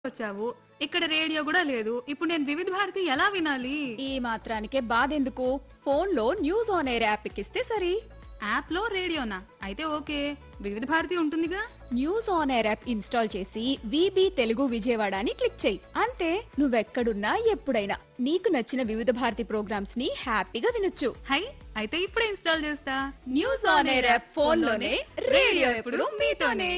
వచ్చావు ఇక్కడ రేడియో కూడా లేదు ఇప్పుడు నేను వివిధ భారతి ఎలా వినాలి ఈ మాత్రానికే బాధెందుకు ఫోన్ లో న్యూస్ ఆన్ ఎయిర్ యాప్ ఎక్కిస్తే సరి యాప్ లో రేడియోనా అయితే ఓకే వివిధ భారతి ఉంటుందిగా news on air app install చేసి విబి తెలుగు విజయవాడ అని క్లిక్ చేయి అంతే నువ్వెక్కడున్నా ఎప్పుడైనా నీకు నచ్చిన వివిధ భారతి ప్రోగ్రామ్స్ ని హ్యాపీగా వినొచ్చు హై అయితే ఇప్పుడే ఇన్స్టాల్ చేస్తా news on air app phone లోనే రేడియో ఎప్పుడు మీతోనే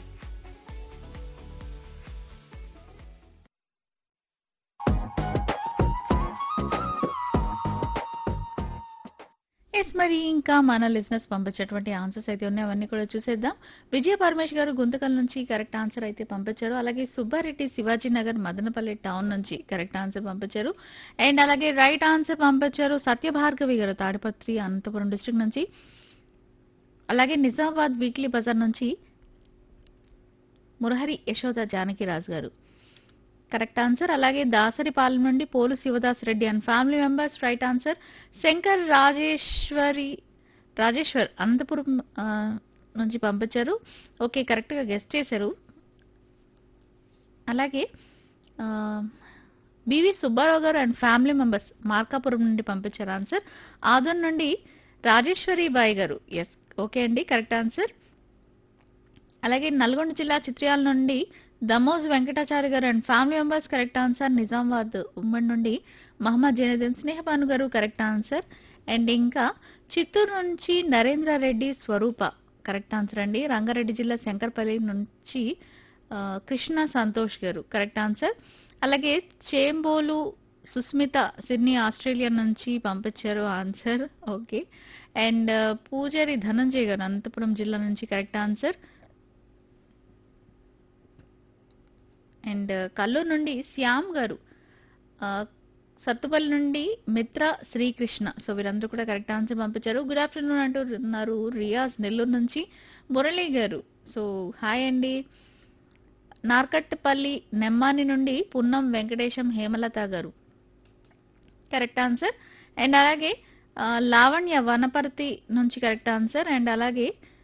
ఎస్ మరి ఇంకా మన లిజినెస్ పంపించేటువంటి ఆన్సర్స్ అయితే ఉన్నాయి అవన్నీ కూడా చూసేద్దాం విజయ పరమేష్ గారు గుంతకల్ నుంచి కరెక్ట్ ఆన్సర్ అయితే పంపించారు అలాగే సుబ్బారెడ్డి శివాజీ నగర్ మదనపల్లి టౌన్ నుంచి కరెక్ట్ ఆన్సర్ పంపించారు అండ్ అలాగే రైట్ ఆన్సర్ పంపించారు సత్యభార్గవి గారు తాడిపత్రి అనంతపురం డిస్ట్రిక్ట్ నుంచి అలాగే నిజామాబాద్ వీక్లీ బజార్ నుంచి మురహరి యశోద జానకిరాజు గారు కరెక్ట్ ఆన్సర్ అలాగే దాసరిపాలెం నుండి Polu Shivadas Reddy and family members right answer Shankar Rajeshwari Rajeshwar Anantapur ఆ, నుంచి పంపించారు ఓకే కరెక్ట్గా గెస్ట్ చేశారు అలాగే ఆ, బివి సుబ్బారావు గారు అండ్ ఫ్యామిలీ మెంబర్స్ మార్కాపురం నుండి పంపించారు ఆన్సర్ ఆదన్ నుండి రాజేశ్వరి బాయ్ గారు ఎస్ ఓకే అండి కరెక్ట్ ఆన్సర్ అలాగే నల్గొండ జిల్లా చిత్రయాల నుండి Damoj Venkatachari garu and family members correct answer Nizamabad ఉమ్మడి నుండి మహమ్మద్ జైనుద్దీన్ స్నేహపాను గారు కరెక్ట్ ఆన్సర్ అండ్ ఇంకా చిత్తూరు నుంచి నరేంద్ర రెడ్డి స్వరూప కరెక్ట్ ఆన్సర్ అండి రంగారెడ్డి జిల్లా శంకర్పల్లి నుంచి ఆ, కృష్ణ సంతోష్ గారు కరెక్ట్ ఆన్సర్ అలాగే చేంబోలు సుస్మిత సిడ్నీ ఆస్ట్రేలియా నుంచి పంపించారు ఆన్సర్ ఓకే అండ్ పూజారి ధనంజయ్ గారు అనంతపురం జిల్లా నుంచి కరెక్ట్ ఆన్సర్ అండ్ కల్లూరు నుండి శ్యామ్ గారు ఆ, సత్తుపల్లి నుండి మిత్ర శ్రీకృష్ణ సో వీరందరూ కూడా కరెక్ట్ ఆన్సర్ పంపించారు గుడ్ ఆఫ్టర్నూన్ అంటూ ఉన్నారు రియాజ్ నెల్లూరు నుంచి మురళి గారు సో హాయ్ అండి నార్కట్పల్లి నెమ్మాని నుండి పున్నం వెంకటేశం హేమలత గారు కరెక్ట్ ఆన్సర్ అండ్ అలాగే ఆ, లావణ్య వనపర్తి నుంచి కరెక్ట్ ఆన్సర్ అండ్ అలాగే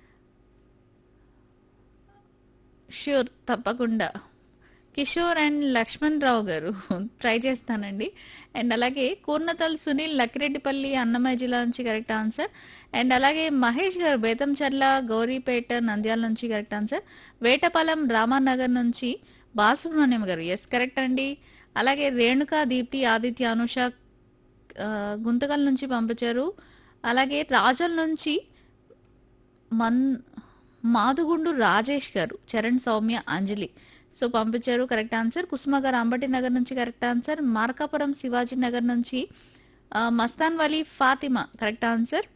ష్యూర్ తప్పకుండా కిషోర్ అండ్ లక్ష్మణ్ రావు గారు ట్రై చేస్తానండి అండ్ అలాగే కూర్నతల్ సునీల్ లక్కిరెడ్డిపల్లి అన్నమయ్య జిల్లా నుంచి కరెక్ట్ ఆన్సర్ అండ్ అలాగే మహేష్ గారు బేతంచర్ల గౌరీపేట నంద్యాల నుంచి కరెక్ట్ ఆన్సర్ వేటపాలెం రామానగర్ నుంచి బాలసుబ్రహ్మణ్యం గారు ఎస్ కరెక్ట్ అండి అలాగే రేణుకా దీప్తి ఆదిత్య అనుష ఆ, గుంతకల్ నుంచి పంపించారు అలాగే రాజల్ నుంచి మన్ మాదుగుండు రాజేష్ గారు చరణ్ సౌమ్య అంజలి సో పంపించారు కరెక్ట్ ఆన్సర్ కుసుమ గారు అంబటి నగర్ నుంచి కరెక్ట్ ఆన్సర్ మార్కాపురం శివాజీ నగర్ నుంచి ఆ, Mastan Vali Fatima correct answer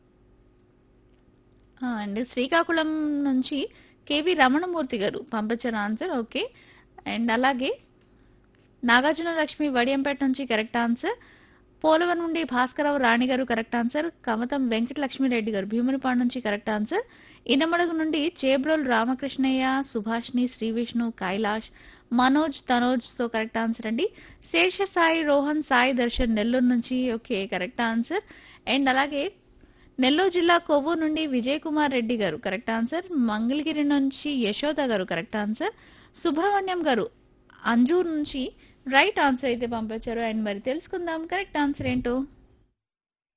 and Srikakulam నుంచి కేవి రమణమూర్తి గారు పంపించారు ఆన్సర్ ఓకే అండ్ అలాగే నాగార్జున లక్ష్మి వడియంపేట నుంచి కరెక్ట్ ఆన్సర్ పోలవరం నుండి భాస్కరరావు రాణి గారు కరెక్ట్ ఆన్సర్ కమతం వెంకట లక్ష్మీరెడ్డి గారు భీమునిపాడు నుంచి కరెక్ట్ ఆన్సర్ ఇనమడుగు నుండి Chebrol Ramakrishnaiah Subhashni Sri Vishnu Kailash Manoj Tanoj so correct answer అండి శేష సాయి రోహన్ సాయి దర్శన్ నెల్లూరు నుంచి ఓకే కరెక్ట్ ఆన్సర్ అండ్ అలాగే నెల్లూరు జిల్లా కొవ్వూరు నుండి విజయ్ కుమార్ రెడ్డి గారు కరెక్ట్ ఆన్సర్ మంగళగిరి నుంచి యశోద గారు కరెక్ట్ ఆన్సర్ సుబ్రహ్మణ్యం గారు అంజూర్ నుంచి రైట్ ఆన్సర్ అయితే పంపించారు అండ్ మరి తెలుసుకుందాం కరెక్ట్ ఆన్సర్ ఏంటో